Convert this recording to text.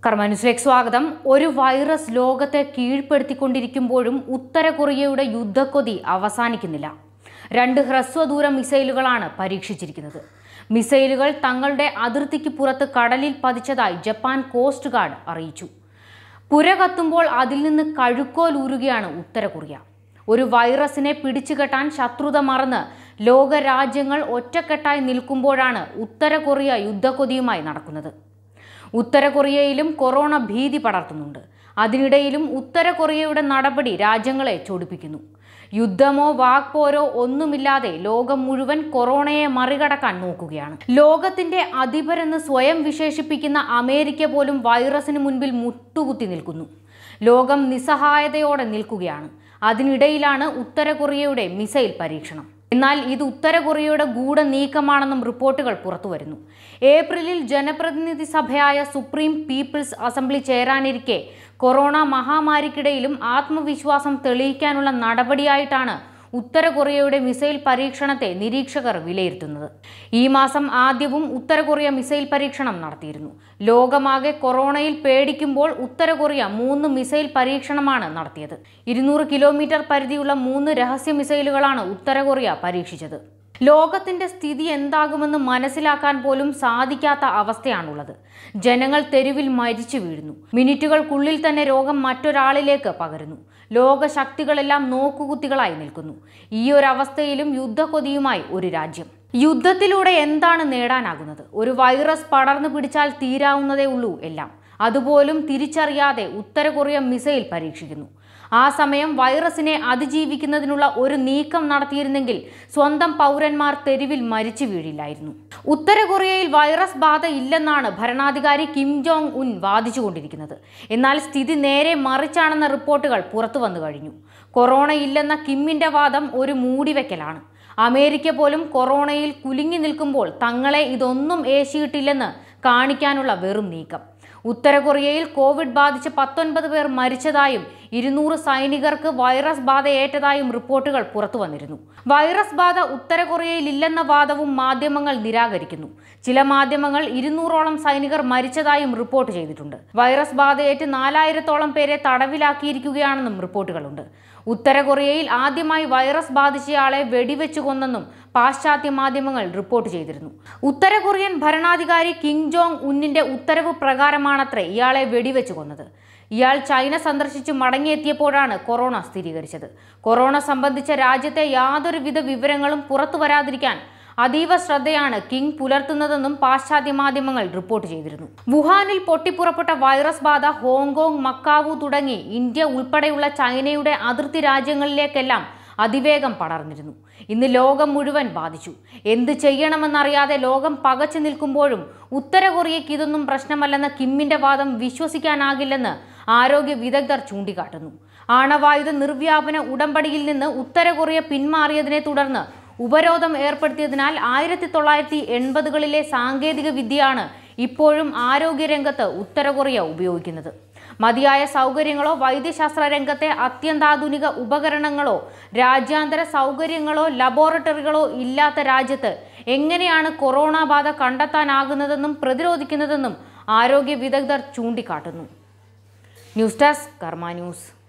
കർമ്മന്യൂസിലേക്ക് സ്വാഗതം ഒരു വൈറസ് ലോകത്തെ കീഴ്പ്പെടുത്തിക്കൊണ്ടിരിക്കുമ്പോഴും ഉത്തര കൊറിയയുടെ യുദ്ധക്കൊതി അവസാനിക്കുന്നില്ല രണ്ട് ഹ്രസ്വദൂര മിസൈലുകളാണ് പരീക്ഷിച്ചിരിക്കുന്നത് മിസൈലുകൾ തങ്ങളുടെ അതിർത്തിക്ക് പുറത്ത് കടലിൽ പതിച്ചതായി ജപ്പാൻ കോസ്റ്റ് ഗാർഡ് അറിയിച്ചു പുര കത്തുമ്പോൾ അതിൽ നിന്ന് കഴുക്കോലൂരുകയാണ് ഉത്തര കൊറിയ ഒരു വൈറസിനെ പിടിച്ചുകെട്ടാൻ ശത്രുത മറന്ന് ലോകരാജ്യങ്ങൾ ഒറ്റക്കെട്ടായി നിൽക്കുമ്പോഴാണ് ഉത്തര കൊറിയ യുദ്ധക്കൊതിയുമായി നടക്കുന്നത് ഉത്തര കൊറിയയിലും കൊറോണ ഭീതി പടർത്തുന്നുണ്ട് അതിനിടയിലും ഉത്തര കൊറിയയുടെ നടപടി രാജ്യങ്ങളെ ചൊടിപ്പിക്കുന്നു യുദ്ധമോ വാക്പോരോ ഒന്നുമില്ലാതെ ലോകം മുഴുവൻ കൊറോണയെ മറികടക്കാൻ നോക്കുകയാണ് ലോകത്തിന്റെ അധിപരെന്ന് സ്വയം വിശേഷിപ്പിക്കുന്ന അമേരിക്ക പോലും വൈറസിന് മുൻപിൽ മുട്ടുകുത്തി നിൽക്കുന്നു ലോകം നിസ്സഹായതയോടെ നിൽക്കുകയാണ് അതിനിടയിലാണ് ഉത്തര കൊറിയയുടെ മിസൈൽ പരീക്ഷണം എന്നാൽ ഇത് ഉത്തര കൊറിയയുടെ ഗൂഢ നീക്കമാണെന്നും റിപ്പോർട്ടുകൾ പുറത്തുവരുന്നു ഏപ്രിലിൽ ജനപ്രതിനിധി സഭയായ സുപ്രീം പീപ്പിൾസ് അസംബ്ലി ചേരാനിരിക്കെ കൊറോണ മഹാമാരിക്കിടയിലും ആത്മവിശ്വാസം തെളിയിക്കാനുള്ള നടപടിയായിട്ടാണ് ഉത്തര കൊറിയയുടെ മിസൈൽ പരീക്ഷണത്തെ നിരീക്ഷകർ വിലയിരുത്തുന്നത് ഈ മാസം ആദ്യവും ഉത്തര കൊറിയ മിസൈൽ പരീക്ഷണം നടത്തിയിരുന്നു ലോകമാകെ കൊറോണയിൽ പേടിക്കുമ്പോൾ ഉത്തര കൊറിയ മൂന്ന് മിസൈൽ പരീക്ഷണമാണ് നടത്തിയത് ഇരുന്നൂറ് കിലോമീറ്റർ പരിധിയുള്ള മൂന്ന് രഹസ്യ മിസൈലുകളാണ് ഉത്തര കൊറിയ പരീക്ഷിച്ചത് ലോകത്തിന്റെ സ്ഥിതി എന്താകുമെന്ന് മനസ്സിലാക്കാൻ പോലും സാധിക്കാത്ത അവസ്ഥയാണുള്ളത് ജനങ്ങൾ തെരുവിൽ മരിച്ചു വീഴുന്നു മിനിറ്റുകൾക്കുള്ളിൽ തന്നെ രോഗം മറ്റൊരാളിലേക്ക് പകരുന്നു ലോകശക്തികളെല്ലാം നോക്കുകുത്തികളായി നിൽക്കുന്നു ഈ ഒരു അവസ്ഥയിലും യുദ്ധക്കൊതിയുമായി ഒരു രാജ്യം യുദ്ധത്തിലൂടെ എന്താണ് നേടാനാകുന്നത് ഒരു വൈറസ് പടർന്നു പിടിച്ചാൽ തീരാവുന്നതേ ഉള്ളൂ എല്ലാം അതുപോലും തിരിച്ചറിയാതെ ഉത്തര കൊറിയ മിസൈൽ പരീക്ഷിക്കുന്നു ആ സമയം വൈറസിനെ അതിജീവിക്കുന്നതിനുള്ള ഒരു നീക്കം നടത്തിയിരുന്നെങ്കിൽ സ്വന്തം പൗരന്മാർ തെരുവിൽ മരിച്ചു വീഴില്ലായിരുന്നു ഉത്തര കൊറിയയിൽ വൈറസ് ബാധ ഇല്ലെന്നാണ് ഭരണാധികാരി കിം ജോങ് ഉൻ വാദിച്ചുകൊണ്ടിരിക്കുന്നത് എന്നാൽ സ്ഥിതി നേരെ മറിച്ചാണെന്ന റിപ്പോർട്ടുകൾ പുറത്തു വന്നു കഴിഞ്ഞു കൊറോണ ഇല്ലെന്ന കിമ്മിന്റെ വാദം ഒരു മൂടിവെക്കലാണ് അമേരിക്ക പോലും കൊറോണയിൽ കുലുങ്ങി നിൽക്കുമ്പോൾ തങ്ങളെ ഇതൊന്നും ഏശിയിട്ടില്ലെന്ന് കാണിക്കാനുള്ള വെറും നീക്കം ഉത്തര കൊറിയയിൽ കോവിഡ് ബാധിച്ച് പത്തൊൻപത് പേർ മരിച്ചതായും ഇരുന്നൂറ് സൈനികർക്ക് വൈറസ് ബാധ ഏറ്റതായും റിപ്പോർട്ടുകൾ പുറത്തു വന്നിരുന്നു വൈറസ് ബാധ ഉത്തര കൊറിയയിൽ ഇല്ലെന്ന വാദവും മാധ്യമങ്ങൾ നിരാകരിക്കുന്നു ചില മാധ്യമങ്ങൾ ഇരുന്നൂറോളം സൈനികർ മരിച്ചതായും റിപ്പോർട്ട് ചെയ്തിട്ടുണ്ട് വൈറസ് ബാധയേറ്റ് നാലായിരത്തോളം പേരെ തടവിലാക്കിയിരിക്കുകയാണെന്നും റിപ്പോർട്ടുകളുണ്ട് ഉത്തര കൊറിയയിൽ ആദ്യമായി വൈറസ് ബാധിച്ചയാളെ വെടിവെച്ചു കൊന്നെന്നും പാശ്ചാത്യ മാധ്യമങ്ങൾ റിപ്പോർട്ട് ചെയ്തിരുന്നു ഉത്തര കൊറിയൻ ഭരണാധികാരി കിങ് ജോങ് ഉന്നിന്റെ ഉത്തരവ് പ്രകാരമാണത്രേ ഇയാളെ വെടിവെച്ചു കൊന്നത് ഇയാൾ ചൈന സന്ദർശിച്ച് മടങ്ങിയെത്തിയപ്പോഴാണ് കൊറോണ സ്ഥിരീകരിച്ചത് കൊറോണ സംബന്ധിച്ച രാജ്യത്തെ യാതൊരുവിധ വിവരങ്ങളും പുറത്തു വരാതിരിക്കാൻ അതീവ ശ്രദ്ധയാണ് കിങ് പുലർത്തുന്നതെന്നും പാശ്ചാത്യ മാധ്യമങ്ങൾ റിപ്പോർട്ട് ചെയ്തിരുന്നു വുഹാനിൽ പൊട്ടിപ്പുറപ്പെട്ട വൈറസ് ബാധ ഹോങ്കോങ് മക്കാവു തുടങ്ങി ഇന്ത്യ ഉൾപ്പെടെയുള്ള ചൈനയുടെ അതിർത്തി രാജ്യങ്ങളിലേക്കെല്ലാം അതിവേഗം പടർന്നിരുന്നു ഇന്ന് ലോകം മുഴുവൻ ബാധിച്ചു എന്ത് ചെയ്യണമെന്നറിയാതെ ലോകം പകച്ചു നിൽക്കുമ്പോഴും ഉത്തര കൊറിയയ്ക്ക് ഇതൊന്നും പ്രശ്നമല്ലെന്ന കിമ്മിന്റെ വാദം വിശ്വസിക്കാനാകില്ലെന്ന് ആരോഗ്യ വിദഗ്ധർ ചൂണ്ടിക്കാട്ടുന്നു ആണവായുധ നിർവ്യാപന ഉടമ്പടിയിൽ നിന്ന് ഉത്തര കൊറിയ പിന്മാറിയതിനെ തുടർന്ന് ഉപരോധം ഏർപ്പെടുത്തിയതിനാൽ ആയിരത്തി തൊള്ളായിരത്തി എൺപതുകളിലെ സാങ്കേതിക വിദ്യയാണ് ഇപ്പോഴും ആരോഗ്യരംഗത്ത് ഉത്തര കൊറിയ ഉപയോഗിക്കുന്നത് മതിയായ സൗകര്യങ്ങളോ വൈദ്യശാസ്ത്ര രംഗത്തെ അത്യന്താധുനിക ഉപകരണങ്ങളോ രാജ്യാന്തര സൗകര്യങ്ങളോ ലബോറട്ടറികളോ ഇല്ലാത്ത രാജ്യത്ത് എങ്ങനെയാണ് കൊറോണ ബാധ കണ്ടെത്താനാകുന്നതെന്നും പ്രതിരോധിക്കുന്നതെന്നും ആരോഗ്യ വിദഗ്ധർ ചൂണ്ടിക്കാട്ടുന്നു ന്യൂസ് ഡെസ്ക് കർമ്മ ന്യൂസ്